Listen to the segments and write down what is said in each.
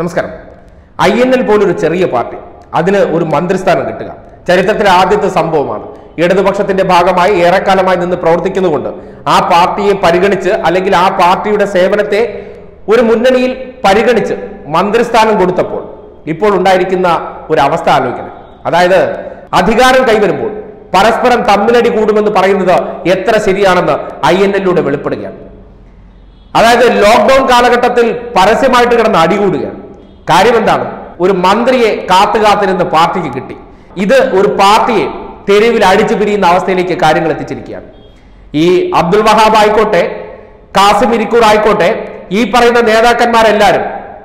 നമസ്കാരം I N L പോലൊരു ചെറിയ പാർട്ടി അതിന് ഒരു മന്ത്രിസ്ഥാനം കിട്ടുക ചരിത്രത്തിലെ ആദ്യത്തെ സംഭവമാണ് ഇടതുപക്ഷത്തിന്റെ ഭാഗമായി ഏറെക്കാലമായി നിന്ന് പ്രവർത്തിക്കുന്നതുകൊണ്ട് ആ പാർട്ടിയെ പരിഗണിച്ച് അല്ലെങ്കിൽ ആ പാർട്ടിയുടെ സേവനത്തെ ഒരു മുന്നണിയിൽ പരിഗണിച്ച് മന്ത്രിസ്ഥാനം കൊടുത്തപ്പോൾ ഇപ്പോൾ ഉണ്ടായിരിക്കുന്ന ഒരു അവസ്ഥ ആലോചിക്കണം അതായത് അധികാരം കൈവരുമ്പോൾ പരസ്പരം തമ്മിലടി കൂടുമെന്ന് പറയുന്നത് എത്ര ശരിയാണെന്ന് ഐ എൻ എല്ലിലൂടെ വെളിപ്പെടുകയാണ് അതായത് ലോക്ക്ഡൌൺ കാലഘട്ടത്തിൽ പരസ്യമായിട്ട് കിടന്ന് അടികൂടുകയാണ് കാര്യം എന്താണ് ഒരു മന്ത്രിയെ കാത്തു കാത്തിരുന്ന് പാർട്ടിക്ക് കിട്ടി ഇത് ഒരു പാർട്ടിയെ തെരുവിൽ അടിച്ചു പിരിയുന്ന അവസ്ഥയിലേക്ക് കാര്യങ്ങൾ എത്തിച്ചിരിക്കുകയാണ് ഈ അബ്ദുൽ വഹാബ് ആയിക്കോട്ടെ കാസിം ഇരിക്കൂർ ആയിക്കോട്ടെ ഈ പറയുന്ന നേതാക്കന്മാരെല്ലാവരും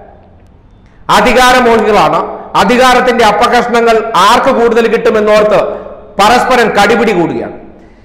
അധികാരമോഹികളാണ് അധികാരത്തിന്റെ അപ്പകഷ്ണങ്ങൾ ആർക്ക് കൂടുതൽ കിട്ടുമെന്നോർത്ത് പരസ്പരം കടിപിടി കൂടുകയാണ്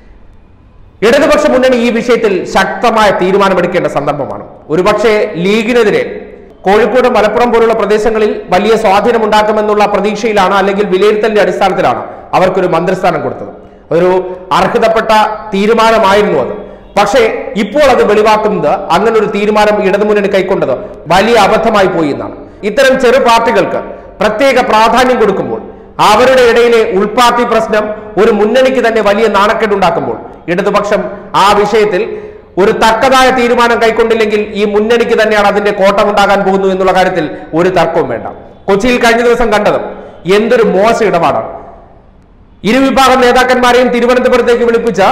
ഇടതുപക്ഷ മുന്നണി ഈ വിഷയത്തിൽ ശക്തമായ തീരുമാനമെടുക്കേണ്ട സന്ദർഭമാണ് ഒരുപക്ഷെ ലീഗിനെതിരെ കോഴിക്കോട് മലപ്പുറം പോലുള്ള പ്രദേശങ്ങളിൽ വലിയ സ്വാധീനമുണ്ടാക്കുമെന്നുള്ള പ്രതീക്ഷയിലാണ് അല്ലെങ്കിൽ വിലയിരുത്തലിന്റെ അടിസ്ഥാനത്തിലാണ് അവർക്കൊരു മന്ത്രിസ്ഥാനം കൊടുത്തത് ഒരു അർഹതപ്പെട്ട തീരുമാനമായിരുന്നു അത് പക്ഷേ ഇപ്പോൾ അത് വെളിവാക്കുന്നത് അങ്ങനെ ഒരു തീരുമാനം ഇടതുമുന്നണി കൈക്കൊണ്ടത് വലിയ അബദ്ധമായി പോയി എന്നാണ് ഇത്തരം ചെറു പാർട്ടികൾക്ക് പ്രത്യേക പ്രാധാന്യം കൊടുക്കുമ്പോൾ അവരുടെ ഇടയിലെ ഉൾപാർട്ടി പ്രശ്നം ഒരു മുന്നണിക്ക് തന്നെ വലിയ നാണക്കേടുണ്ടാക്കുമ്പോൾ ഇടതുപക്ഷം ആ വിഷയത്തിൽ ഒരു തക്കതായ തീരുമാനം കൈക്കൊണ്ടില്ലെങ്കിൽ ഈ മുന്നണിക്ക് തന്നെയാണ് അതിന്റെ കോട്ടമുണ്ടാകാൻ പോകുന്നു എന്നുള്ള കാര്യത്തിൽ ഒരു തർക്കവും വേണ്ട കൊച്ചിയിൽ കഴിഞ്ഞ ദിവസം കണ്ടത് എന്തൊരു മോശം ഇടപാടാണ് ഇരുവിഭാഗം നേതാക്കന്മാരെയും തിരുവനന്തപുരത്തേക്ക് വിളിപ്പിച്ച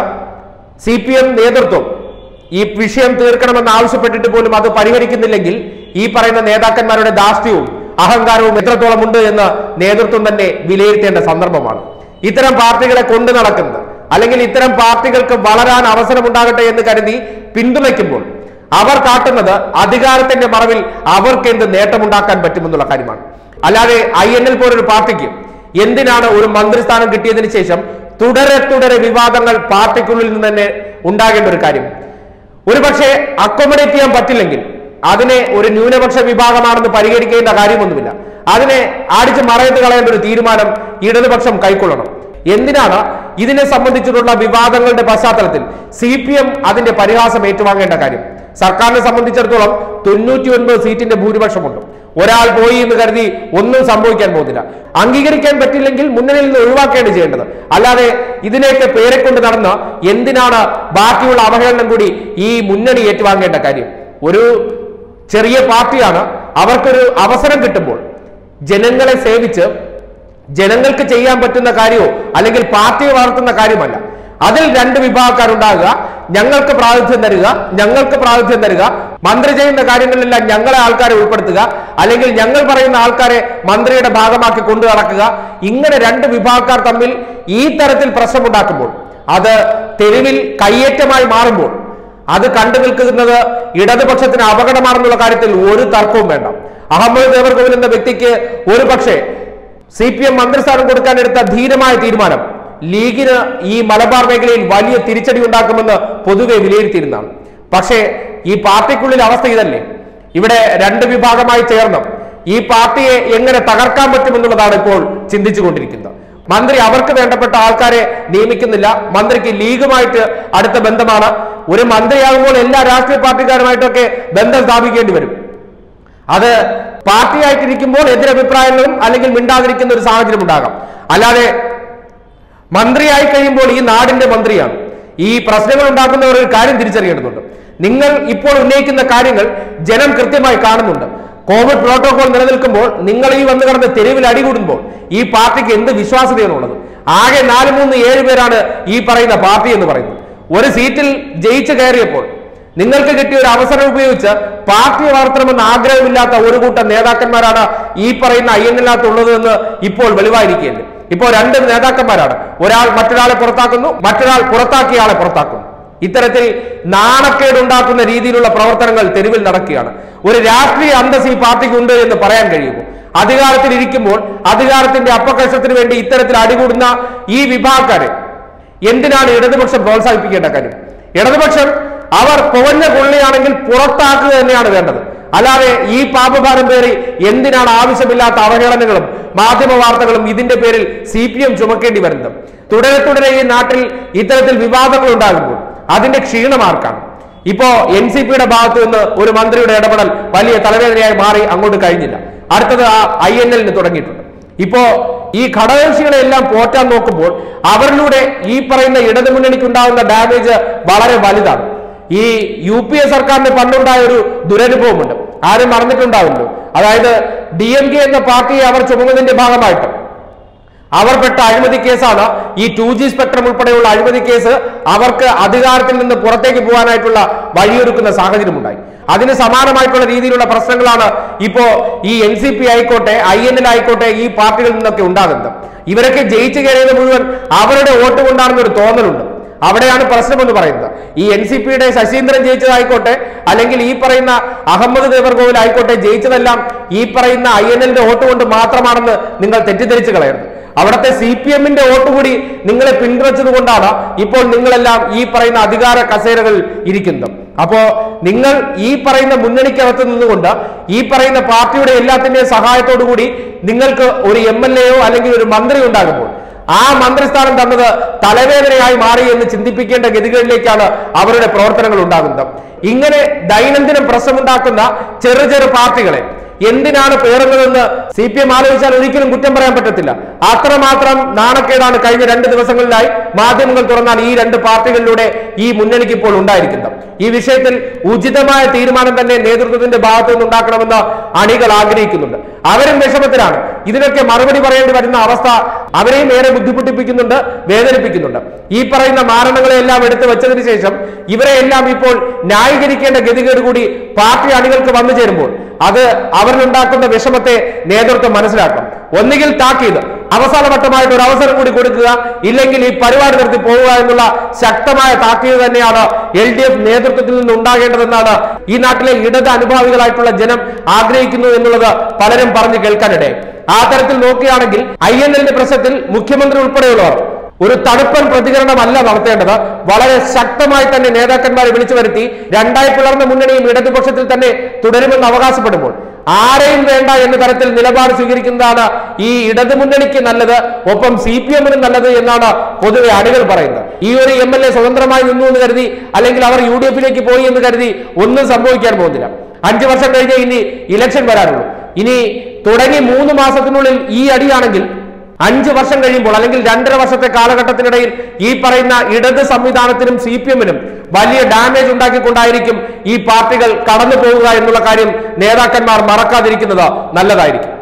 സി പി എം നേതൃത്വം ഈ വിഷയം തീർക്കണമെന്ന് ആവശ്യപ്പെട്ടിട്ട് പോലും അത് പരിഹരിക്കുന്നില്ലെങ്കിൽ ഈ പറയുന്ന നേതാക്കന്മാരുടെ ധാർഷ്ട്യവും അഹങ്കാരവും എത്രത്തോളം ഉണ്ട് എന്ന് നേതൃത്വം തന്നെ വിലയിരുത്തേണ്ട സന്ദർഭമാണ് ഇത്തരം പാർട്ടികളെ കൊണ്ടു നടക്കുന്നത് അല്ലെങ്കിൽ ഇത്തരം പാർട്ടികൾക്ക് വളരാൻ അവസരമുണ്ടാകട്ടെ എന്ന് കരുതി പിന്തുണയ്ക്കുമ്പോൾ അവർ കാട്ടുന്നത് അധികാരത്തിന്റെ മറവിൽ അവർക്ക് എന്ത് നേട്ടമുണ്ടാക്കാൻ പറ്റുമെന്നുള്ള കാര്യമാണ് അല്ലാതെ ഐ എൻ എൽ പോലൊരു പാർട്ടിക്ക് എന്തിനാണ് ഒരു മന്ത്രിസ്ഥാനം കിട്ടിയതിന് ശേഷം തുടരെ തുടരെ വിവാദങ്ങൾ പാർട്ടിക്കുള്ളിൽ നിന്ന് തന്നെ ഉണ്ടാകേണ്ട ഒരു കാര്യം ഒരുപക്ഷെ അക്കോമഡേറ്റ് ചെയ്യാൻ പറ്റില്ലെങ്കിൽ അതിനെ ഒരു ന്യൂനപക്ഷ വിഭാഗമാണെന്ന് പരിഗണിക്കേണ്ട കാര്യമൊന്നുമില്ല അതിനെ അടിച്ച് മറയത്ത് കളയേണ്ട ഒരു തീരുമാനം ഇടതുപക്ഷം കൈക്കൊള്ളണം എന്തിനാണ് ഇതിനെ സംബന്ധിച്ചിട്ടുള്ള വിവാദങ്ങളുടെ പശ്ചാത്തലത്തിൽ സി പി എം അതിന്റെ പരിഹാസം ഏറ്റുവാങ്ങേണ്ട കാര്യം സർക്കാരിനെ സംബന്ധിച്ചിടത്തോളം തൊണ്ണൂറ്റി ഒൻപത് സീറ്റിന്റെ ഭൂരിപക്ഷമുണ്ട് ഒരാൾ പോയി എന്ന് കരുതി ഒന്നും സംഭവിക്കാൻ പോകുന്നില്ല അംഗീകരിക്കാൻ പറ്റില്ലെങ്കിൽ മുന്നണിയിൽ നിന്ന് ഒഴിവാക്കുകയാണ് ചെയ്യേണ്ടത് അല്ലാതെ ഇതിലേക്ക് പേരെക്കൊണ്ട് നടന്ന് എന്തിനാണ് ബാക്കിയുള്ള അവഹേളനം കൂടി ഈ മുന്നണി ഏറ്റുവാങ്ങേണ്ട കാര്യം ഒരു ചെറിയ പാർട്ടിയാണ് അവർക്കൊരു അവസരം കിട്ടുമ്പോൾ ജനങ്ങളെ സേവിച്ച് ജനങ്ങൾക്ക് ചെയ്യാൻ പറ്റുന്ന കാര്യമോ അല്ലെങ്കിൽ പാർട്ടിയെ വളർത്തുന്ന കാര്യമല്ല അതിൽ രണ്ട് വിഭാഗക്കാരുണ്ടാകുക ഞങ്ങൾക്ക് പ്രാതിഥ്യം തരിക ഞങ്ങൾക്ക് പ്രാതിഥ്യം തരിക മന്ത്രി ചെയ്യുന്ന കാര്യങ്ങളിലെല്ലാം ഞങ്ങളെ ആൾക്കാരെ ഉൾപ്പെടുത്തുക അല്ലെങ്കിൽ ഞങ്ങൾ പറയുന്ന ആൾക്കാരെ മന്ത്രിയുടെ ഭാഗമാക്കി കൊണ്ടു നടക്കുക ഇങ്ങനെ രണ്ട് വിഭാഗക്കാർ തമ്മിൽ ഈ തരത്തിൽ പ്രശ്നമുണ്ടാക്കുമ്പോൾ അത് തെരുവിൽ കയ്യേറ്റമായി മാറുമ്പോൾ അത് കണ്ടു നിൽക്കുന്നത് ഇടതുപക്ഷത്തിന് അപകടമാണെന്നുള്ള കാര്യത്തിൽ ഒരു തർക്കവും വേണ്ട അഹമ്മദ് ദേവർകോവിൽ എന്ന വ്യക്തിക്ക് ഒരു പക്ഷേ സി പി എം മന്ത്രിസ്ഥാനം കൊടുക്കാൻ എടുത്ത ധീരമായ തീരുമാനം ലീഗിന് ഈ മലബാർ മേഖലയിൽ വലിയ തിരിച്ചടി ഉണ്ടാക്കുമെന്ന് പൊതുവെ വിലയിരുത്തിയിരുന്നതാണ് പക്ഷേ ഈ പാർട്ടിക്കുള്ളിൽ അവസ്ഥ ഇതല്ലേ ഇവിടെ രണ്ട് വിഭാഗമായി ചേർന്ന് ഈ പാർട്ടിയെ എങ്ങനെ തകർക്കാൻ പറ്റുമെന്നുള്ളതാണ് ഇപ്പോൾ ചിന്തിച്ചുകൊണ്ടിരിക്കുന്നത് മന്ത്രി അവർക്ക് വേണ്ടപ്പെട്ട ആൾക്കാരെ നിയമിക്കുന്നില്ല മന്ത്രിക്ക് ലീഗുമായിട്ട് അടുത്ത ബന്ധമാണ് ഒരു മന്ത്രിയാകുമ്പോൾ എല്ലാ രാഷ്ട്രീയ പാർട്ടിക്കാരുമായിട്ടൊക്കെ ബന്ധം സ്ഥാപിക്കേണ്ടി വരും അത് പാർട്ടിയായിട്ടിരിക്കുമ്പോൾ എതിരഭിപ്രായങ്ങളും അല്ലെങ്കിൽ മിണ്ടാതിരിക്കുന്ന ഒരു സാഹചര്യം ഉണ്ടാകാം അല്ലാതെ മന്ത്രിയായി കഴിയുമ്പോൾ ഈ നാടിന്റെ മന്ത്രിയാണ് ഈ പ്രശ്നങ്ങൾ ഉണ്ടാക്കുന്നവർ ഒരു കാര്യം തിരിച്ചറിയേണ്ടതുണ്ട് നിങ്ങൾ ഇപ്പോൾ ഉന്നയിക്കുന്ന കാര്യങ്ങൾ ജനം കൃത്യമായി കാണുന്നുണ്ട് കോവിഡ് പ്രോട്ടോകോൾ നിലനിൽക്കുമ്പോൾ നിങ്ങൾ ഈ വന്നു കിടന്ന് തെരുവിൽ അടികൂടുമ്പോൾ ഈ പാർട്ടിക്ക് എന്ത് വിശ്വാസ്യതയാണുള്ളത് ആകെ നാല് മൂന്ന് ഏഴ് പേരാണ് ഈ പറയുന്ന പാർട്ടി എന്ന് പറയുന്നത് ഒരു സീറ്റിൽ ജയിച്ചു കയറിയപ്പോൾ നിങ്ങൾക്ക് കിട്ടിയ ഒരു അവസരം ഉപയോഗിച്ച് പാർട്ടി വളർത്തണമെന്ന് ആഗ്രഹമില്ലാത്ത ഒരു കൂട്ടം നേതാക്കന്മാരാണ് ഈ പറയുന്ന ഐ എണ്ണിനകത്തുള്ളത് എന്ന് ഇപ്പോൾ വെളിവായിരിക്കുകയല്ലേ ഇപ്പോൾ രണ്ട് നേതാക്കന്മാരാണ് ഒരാൾ മറ്റൊരാളെ പുറത്താക്കുന്നു മറ്റൊരാൾ പുറത്താക്കിയ ആളെ പുറത്താക്കുന്നു ഇത്തരത്തിൽ നാണക്കേടുണ്ടാക്കുന്ന രീതിയിലുള്ള പ്രവർത്തനങ്ങൾ തെരുവിൽ നടക്കുകയാണ് ഒരു രാഷ്ട്രീയ അന്തസ് ഈ പാർട്ടിക്ക് ഉണ്ട് എന്ന് പറയാൻ കഴിയുമോ അധികാരത്തിൽ ഇരിക്കുമ്പോൾ അധികാരത്തിന്റെ അപ്പകർഷത്തിന് വേണ്ടി ഇത്തരത്തിൽ അടികൂടുന്ന ഈ വിഭാഗക്കാരെ എന്തിനാണ് ഇടതുപക്ഷം പ്രോത്സാഹിപ്പിക്കേണ്ട കാര്യം ഇടതുപക്ഷം അവർ പുകഞ്ഞ കൊള്ളിയാണെങ്കിൽ പുറത്താക്കുക തന്നെയാണ് വേണ്ടത് അല്ലാതെ ഈ പാപഭാരം പേറി എന്തിനാണ് ആവശ്യമില്ലാത്ത അവഹേളനങ്ങളും മാധ്യമ വാർത്തകളും ഇതിന്റെ പേരിൽ സി പി എം ചുമക്കേണ്ടി വരുന്നത് തുടരെ തുടരെ ഈ നാട്ടിൽ ഇത്തരത്തിൽ വിവാദങ്ങൾ ഉണ്ടാകുമ്പോൾ അതിന്റെ ക്ഷീണമാർക്കാണ് ഇപ്പോ എൻ സി പിയുടെ ഭാഗത്തു നിന്ന് ഒരു മന്ത്രിയുടെ ഇടപെടൽ വലിയ തലവേദനയായി മാറി അങ്ങോട്ട് കഴിഞ്ഞില്ല അടുത്തത് ആ ഐ എൻ എല്ലിന് തുടങ്ങിയിട്ടുണ്ട് ഇപ്പോ ഈ ഘടകകക്ഷികളെ എല്ലാം പോറ്റാൻ നോക്കുമ്പോൾ അവരിലൂടെ ഈ പറയുന്ന ഇടതുമുന്നണിക്ക് ഉണ്ടാകുന്ന ഡാമേജ് വളരെ വലുതാണ് ഈ യു പി എ സർക്കാരിന് പണ്ടുണ്ടായ ഒരു ദുരനുഭവമുണ്ട് ആരും മറന്നിട്ടുണ്ടാവുമല്ലോ അതായത് ഡി എം കെ എന്ന പാർട്ടിയെ അവർ ചുമന്നതിന്റെ ഭാഗമായിട്ട് അവർ പെട്ട അഴിമതി കേസാണ് ഈ ടു ജി സ്പെക്ട്രം ഉൾപ്പെടെയുള്ള അഴിമതി കേസ് അവർക്ക് അധികാരത്തിൽ നിന്ന് പുറത്തേക്ക് പോകാനായിട്ടുള്ള വഴിയൊരുക്കുന്ന സാഹചര്യമുണ്ടായി അതിന് സമാനമായിട്ടുള്ള രീതിയിലുള്ള പ്രശ്നങ്ങളാണ് ഇപ്പോ ഈ എൻ സി പി ആയിക്കോട്ടെ ഐ എൻ എൽ ആയിക്കോട്ടെ ഈ പാർട്ടികളിൽ നിന്നൊക്കെ ഉണ്ടാകുന്നത് ഇവരൊക്കെ ജയിച്ചു കയറിയത് മുഴുവൻ അവരുടെ വോട്ട് കൊണ്ടാണെന്ന് ഒരു തോന്നലുണ്ട് അവിടെയാണ് പ്രശ്നമെന്ന് പറയുന്നത് ഈ എൻ സി പിയുടെ ശശീന്ദ്രൻ ജയിച്ചതായിക്കോട്ടെ അല്ലെങ്കിൽ ഈ പറയുന്ന അഹമ്മദ് ദേവർകോവിൽ ആയിക്കോട്ടെ ജയിച്ചതെല്ലാം ഈ പറയുന്ന ഐ എൻ എല്ലിന്റെ വോട്ട് കൊണ്ട് മാത്രമാണെന്ന് നിങ്ങൾ തെറ്റിദ്ധരിച്ചു കളയരുത് അവിടുത്തെ സി പി എമ്മിന്റെ വോട്ട് കൂടി നിങ്ങളെ പിന്തുണച്ചത് കൊണ്ടാണ് ഇപ്പോൾ നിങ്ങളെല്ലാം ഈ പറയുന്ന അധികാര കസേരകളിൽ ഇരിക്കുന്നത് അപ്പോ നിങ്ങൾ ഈ പറയുന്ന മുന്നണിക്കകത്ത് നിന്നുകൊണ്ട് ഈ പറയുന്ന പാർട്ടിയുടെ എല്ലാത്തിന്റെയും സഹായത്തോടു കൂടി നിങ്ങൾക്ക് ഒരു എം എൽ എയോ അല്ലെങ്കിൽ ഒരു മന്ത്രി ഉണ്ടാകുമ്പോൾ ആ മന്ത്രിസ്ഥാനം തന്നത് തലവേദനയായി മാറി എന്ന് ചിന്തിപ്പിക്കേണ്ട ഗതികളിലേക്കാണ് അവരുടെ പ്രവർത്തനങ്ങൾ ഉണ്ടാകുന്നത് ഇങ്ങനെ ദൈനംദിനം പ്രശ്നമുണ്ടാക്കുന്ന ചെറു ചെറു പാർട്ടികളെ എന്തിനാണ് പേറുന്നതെന്ന് സി പി എം ആലോചിച്ചാൽ ഒരിക്കലും കുറ്റം പറയാൻ പറ്റത്തില്ല അത്രമാത്രം നാണക്കേടാണ് കഴിഞ്ഞ രണ്ട് ദിവസങ്ങളിലായി മാധ്യമങ്ങൾ തുറന്നാൽ ഈ രണ്ട് പാർട്ടികളിലൂടെ ഈ മുന്നണിക്ക് ഇപ്പോൾ ഉണ്ടായിരിക്കുന്നത് ഈ വിഷയത്തിൽ ഉചിതമായ തീരുമാനം തന്നെ നേതൃത്വത്തിന്റെ ഭാഗത്തു നിന്ന് ഉണ്ടാക്കണമെന്ന് അണികൾ ആഗ്രഹിക്കുന്നുണ്ട് അവരും വിഷമത്തിലാണ് ഇതിനൊക്കെ മറുപടി പറയേണ്ടി വരുന്ന അവസ്ഥ അവരെയും ഏറെ ബുദ്ധിമുട്ടിപ്പിക്കുന്നുണ്ട് വേദനിപ്പിക്കുന്നുണ്ട് ഈ പറയുന്ന മാരണങ്ങളെല്ലാം എടുത്തു വെച്ചതിന് ശേഷം ഇവരെ എല്ലാം ഇപ്പോൾ ന്യായീകരിക്കേണ്ട ഗതികേട് കൂടി പാർട്ടി അണികൾക്ക് വന്നു ചേരുമ്പോൾ അത് അവരിലുണ്ടാക്കുന്ന വിഷമത്തെ നേതൃത്വം മനസ്സിലാക്കും ഒന്നുകിൽ താക്കീത് അവസാനവട്ടമായിട്ട് ഒരു അവസരം കൂടി കൊടുക്കുക ഇല്ലെങ്കിൽ ഈ പരിപാടി നിർത്തി പോവുക എന്നുള്ള ശക്തമായ താക്കീത് തന്നെയാണ് എൽ ഡി എഫ് നേതൃത്വത്തിൽ നിന്ന് ഉണ്ടാകേണ്ടതെന്നാണ് ഈ നാട്ടിലെ ഇടത് അനുഭാവികളായിട്ടുള്ള ജനം ആഗ്രഹിക്കുന്നു എന്നുള്ളത് പലരും പറഞ്ഞു കേൾക്കാനിടയായി ആ തരത്തിൽ നോക്കുകയാണെങ്കിൽ ഐ എൻ എല്ലിന്റെ പ്രശ്നത്തിൽ മുഖ്യമന്ത്രി ഉൾപ്പെടെയുള്ളവർ ഒരു തണുപ്പൻ പ്രതികരണമല്ല നടത്തേണ്ടത് വളരെ ശക്തമായി തന്നെ നേതാക്കന്മാരെ വിളിച്ചു വരുത്തി രണ്ടായി പിളർന്ന മുന്നണിയും ഇടതുപക്ഷത്തിൽ തന്നെ തുടരുമെന്ന് അവകാശപ്പെടുമ്പോൾ ആരെയും വേണ്ട എന്ന തരത്തിൽ നിലപാട് സ്വീകരിക്കുന്നതാണ് ഈ ഇടതു മുന്നണിക്ക് നല്ലത് ഒപ്പം സി പി എമ്മിന് നല്ലത് എന്നാണ് പൊതുവെ അണികൾ പറയുന്നത് ഈ ഒരു എം എൽ എ സ്വതന്ത്രമായി നിന്നു എന്ന് കരുതി അല്ലെങ്കിൽ അവർ യു ഡി എഫിലേക്ക് പോയി എന്ന് കരുതി ഒന്നും സംഭവിക്കാൻ പോകുന്നില്ല അഞ്ചു വർഷം കഴിഞ്ഞേ ഇനി ഇലക്ഷൻ വരാനുള്ളൂ ഇനി തുടങ്ങി മൂന്ന് മാസത്തിനുള്ളിൽ ഈ അടിയാണെങ്കിൽ അഞ്ച് വർഷം കഴിയുമ്പോൾ അല്ലെങ്കിൽ രണ്ടര വർഷത്തെ കാലഘട്ടത്തിനിടയിൽ ഈ പറയുന്ന ഇടത് സംവിധാനത്തിനും സി പി എമ്മിനും വലിയ ഡാമേജ് ഉണ്ടാക്കിക്കൊണ്ടായിരിക്കും ഈ പാർട്ടികൾ കടന്നു പോവുക എന്നുള്ള കാര്യം നേതാക്കന്മാർ മറക്കാതിരിക്കുന്നത് നല്ലതായിരിക്കും